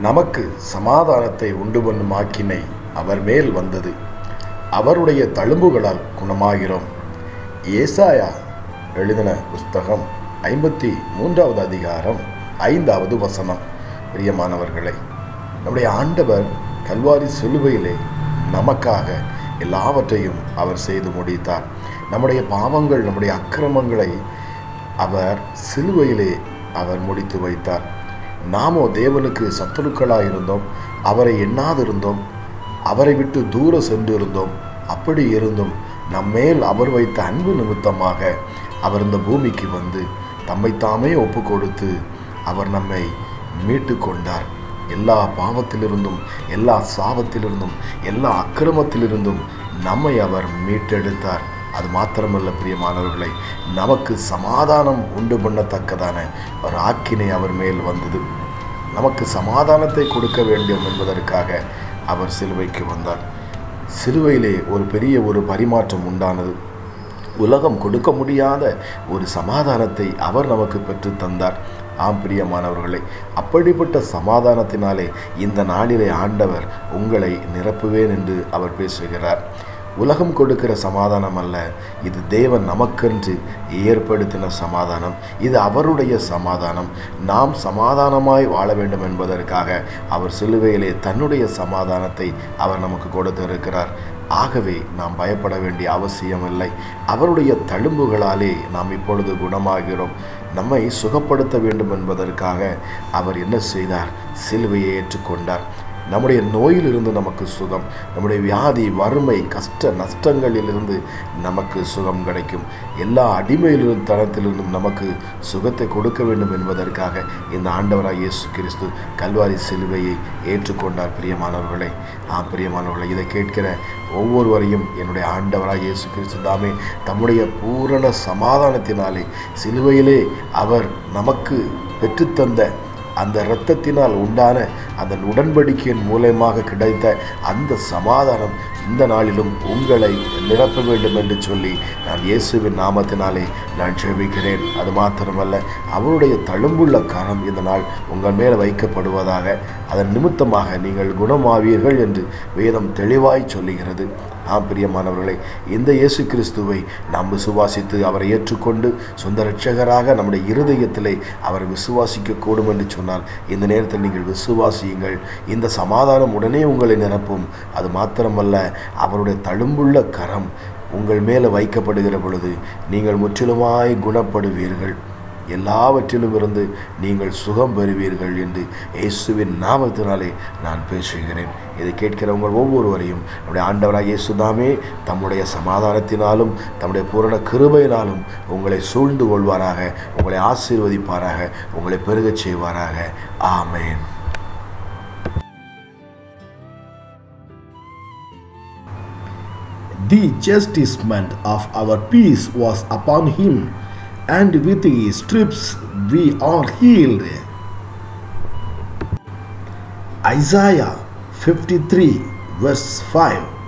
நமக்கு சமாதானத்தை உண்டு பண்ணும் ஆக்கினை அவர் மேல் வந்தது அவருடைய தழும்புகளால் குணமாகிறோம் ஏசாயா எழுதின புஸ்தகம் ஐம்பத்தி மூன்றாவது அதிகாரம் ஐந்தாவது வசனம் பிரியமானவர்களே நம்முடைய ஆண்டவர் கல்வாரி சிலுவையிலே நமக்காக எல்லாவற்றையும் அவர் செய்து முடித்தார் நம்முடைய பாவங்கள் நம்முடைய அக்கிரமங்களை அவர் சிலுவையிலே அவர் முடித்து வைத்தார் நாமோ தேவனுக்கு சத்துருக்களாக இருந்தோம் அவரை எண்ணாதிருந்தோம் அவரை விட்டு தூர சென்று இருந்தோம் அப்படி இருந்தும் நம்மேல் அவர் வைத்த அன்பு நிமித்தமாக அவர் இந்த பூமிக்கு வந்து தம்மை தாமே ஒப்பு கொடுத்து அவர் நம்மை மீட்டு கொண்டார் எல்லா பாவத்திலிருந்தும் எல்லா சாபத்திலிருந்தும் எல்லா அக்கிரமத்திலிருந்தும் நம்மை அவர் மீட்டெடுத்தார் அது மாத்திரமல்ல பிரியமானவர்களை நமக்கு சமாதானம் உண்டு பண்ணத்தக்கதான ஒரு ஆக்கினை அவர் மேல் வந்தது நமக்கு சமாதானத்தை கொடுக்க வேண்டும் என்பதற்காக அவர் சிலுவைக்கு வந்தார் சிலுவையிலே ஒரு பெரிய ஒரு பரிமாற்றம் உண்டானது உலகம் கொடுக்க முடியாத ஒரு சமாதானத்தை அவர் நமக்கு பெற்று தந்தார் ஆம் பிரியமானவர்களே அப்படிப்பட்ட சமாதானத்தினாலே இந்த நாளிலே ஆண்டவர் உங்களை நிரப்புவேன் என்று அவர் பேசுகிறார் உலகம் கொடுக்கிற சமாதானம் அல்ல இது தேவன் நமக்கென்று ஏற்படுத்தின சமாதானம் இது அவருடைய சமாதானம் நாம் சமாதானமாய் வாழ வேண்டும் என்பதற்காக அவர் சிலுவையிலே தன்னுடைய சமாதானத்தை அவர் நமக்கு கொடுத்திருக்கிறார் ஆகவே நாம் பயப்பட வேண்டிய அவசியமில்லை அவருடைய தழும்புகளாலே நாம் இப்பொழுது குணமாகிறோம் நம்மை சுகப்படுத்த வேண்டும் என்பதற்காக அவர் என்ன செய்தார் சிலுவையை ஏற்றுக்கொண்டார் நம்முடைய நோயிலிருந்து நமக்கு சுகம் நம்முடைய வியாதி வறுமை கஷ்ட நஷ்டங்களிலிருந்து நமக்கு சுகம் கிடைக்கும் எல்லா அடிமையிலிருந்து தனத்திலிருந்தும் நமக்கு சுகத்தை கொடுக்க வேண்டும் என்பதற்காக இந்த ஆண்டவராக இயேசு கிறிஸ்து கல்வாரி சிலுவையை ஏற்றுக்கொண்டார் பிரியமானவர்களை ஆ பிரியமானவர்களை இதை கேட்கிற ஒவ்வொருவரையும் என்னுடைய ஆண்டவராக இயேசு கிறிஸ்து தாமே தம்முடைய பூரண சமாதானத்தினாலே சிலுவையிலே அவர் நமக்கு பெற்றுத்தந்த அந்த இரத்தத்தினால் உண்டான அந்த உடன்படிக்கையின் மூலயமாக கிடைத்த அந்த சமாதானம் இந்த நாளிலும் உங்களை நிரப்ப வேண்டும் என்று சொல்லி நான் இயேசுவின் நாமத்தினாலே நான் ஜெபிக்கிறேன் அது மாத்திரமல்ல அவருடைய தழும்புள்ள கரம் இந்த நாள் உங்கள் மேல் வைக்கப்படுவதாக அதன் நிமித்தமாக நீங்கள் குணமாவீர்கள் என்று வேதம் தெளிவாய் சொல்லுகிறது ஆம் பிரியமானவர்களே இந்த இயேசு கிறிஸ்துவை நாம் விசுவாசித்து அவரை ஏற்றுக்கொண்டு சொந்த ரட்சகராக நம்முடைய இருதயத்திலே அவரை விசுவாசிக்க கூடும் என்று சொன்னால் இந்த நேரத்தில் நீங்கள் விசுவாசியுங்கள் இந்த சமாதானம் உடனே உங்களை நிரப்பும் அது மாத்திரமல்ல அவருடைய தழும்புள்ள கரம் உங்கள் மேலே வைக்கப்படுகிற பொழுது நீங்கள் முற்றிலுமாய் குணப்படுவீர்கள் எல்லாவற்றிலும் இருந்து நீங்கள் சுகம் பெறுவீர்கள் என்று இயேசுவின் நாமத்தினாலே நான் பேசுகிறேன் இதை கேட்கிறவங்க ஒவ்வொருவரையும் நம்முடைய ஆண்டவராக இயேசுதாமே தம்முடைய சமாதானத்தினாலும் தம்முடைய பூரண கிருபையினாலும் உங்களை சூழ்ந்து கொள்வாராக உங்களை ஆசீர்வதிப்பாராக உங்களை பெருகச் செய்வாராக ஆமேன் The chastisement of our peace was upon him, and with his stripes we are healed. Isaiah 53, verse 5